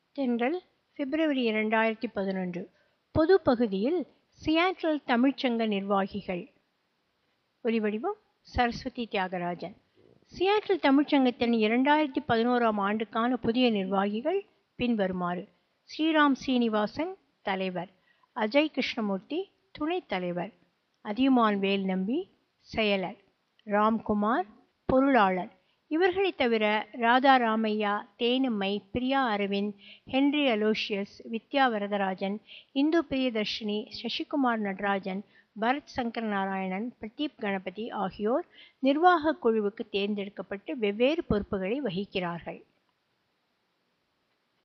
தென்றல் பிப்ரவரி இரண்டாயிரத்தி பதினொன்று பொது பகுதியில் சியாட்டில் தமிழ்ச்சங்க நிர்வாகிகள் ஒலிவடிவம் சரஸ்வதி தியாகராஜன் சியாட்டில் தமிழ்ச்சங்கத்தின் இரண்டாயிரத்தி பதினோராம் ஆண்டுக்கான புதிய நிர்வாகிகள் பின்வருமாறு ஸ்ரீராம் சீனிவாசன் தலைவர் அஜய் கிருஷ்ணமூர்த்தி துணைத் தலைவர் அதியுமான் வேல் நம்பி செயலர் ராம்குமார் பொருளாளர் இவர்களைத் தவிர ராதா ராமையா தேனம்மை பிரியா அரவிந்த் ஹென்றி அலோஷியஸ் வித்யா வரதராஜன் இந்து பிரியதர்ஷினி சசிகுமார் நடராஜன் பரத் சங்கர் நாராயணன் பிரதீப் கணபதி ஆகியோர் நிர்வாகக் குழுவுக்கு தேர்ந்தெடுக்கப்பட்டு வெவ்வேறு பொறுப்புகளை வகிக்கிறார்கள்